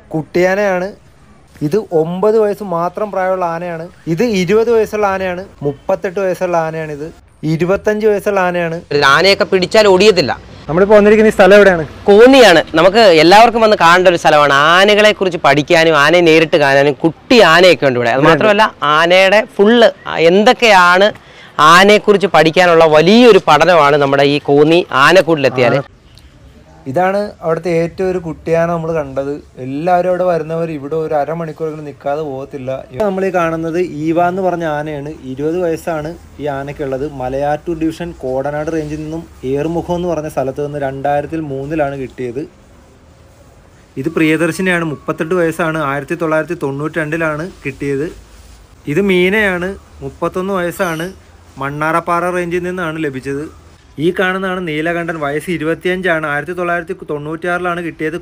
കുട്ടിയാനയാണ് ഇത് ഒമ്പത് വയസ്സ് മാത്രം പ്രായമുള്ള ആനയാണ് ഇത് ഇരുപത് വയസ്സുള്ള ആനയാണ് മുപ്പത്തെട്ട് വയസ്സുള്ള ആനയാണ് ഇത് ഇരുപത്തഞ്ച് വയസ്സുള്ള ആനയാണ് ഒരു ആനയൊക്കെ പിടിച്ചാൽ ഒടിയത്തില്ല നമ്മളിപ്പോൾ വന്നിരിക്കുന്ന ഈ സ്ഥലം എവിടെയാണ് കോന്നിയാണ് നമുക്ക് എല്ലാവർക്കും വന്ന് കാണേണ്ട ഒരു സ്ഥലമാണ് ആനകളെ കുറിച്ച് പഠിക്കാനും ആനയെ നേരിട്ട് കാണാനും കുട്ടി ആനയൊക്കെ ഉണ്ട് ഇവിടെ അത് മാത്രമല്ല ആനയുടെ ഫുള്ള് എന്തൊക്കെയാണ് ആനയെക്കുറിച്ച് പഠിക്കാനുള്ള വലിയൊരു പഠനമാണ് നമ്മുടെ ഈ കോന്നി ആനക്കൂട്ടിലെത്തിയാൽ ഇതാണ് അവിടുത്തെ ഏറ്റവും ഒരു കുട്ടിയാന നമ്മൾ കണ്ടത് എല്ലാവരും അവിടെ വരുന്നവർ ഇവിടെ ഒരു അരമണിക്കൂറെങ്കിലും നിൽക്കാതെ പോകത്തില്ല നമ്മൾ ഈ കാണുന്നത് ഈവ എന്ന് പറഞ്ഞ ആനയാണ് ഇരുപത് വയസ്സാണ് ഈ ആനയ്ക്കുള്ളത് മലയാറ്റൂർ ഡിവിഷൻ കോടനാട് റേഞ്ചിൽ നിന്നും ഏറുമുഖം എന്ന് പറഞ്ഞ സ്ഥലത്ത് നിന്ന് രണ്ടായിരത്തിൽ മൂന്നിലാണ് കിട്ടിയത് ഇത് പ്രിയദർശിനിയാണ് മുപ്പത്തെട്ട് വയസ്സാണ് ആയിരത്തി തൊള്ളായിരത്തി തൊണ്ണൂറ്റി രണ്ടിലാണ് കിട്ടിയത് ഇത് മീനയാണ് മുപ്പത്തൊന്ന് വയസ്സാണ് മണ്ണാറപ്പാറ റേഞ്ചിൽ നിന്നാണ് ലഭിച്ചത് ഈ കാണുന്നതാണ് നീലകണ്ഠൻ വയസ്സ് ഇരുപത്തിയഞ്ചാണ് ആയിരത്തി തൊള്ളായിരത്തി തൊണ്ണൂറ്റിയാറിലാണ് കിട്ടിയത്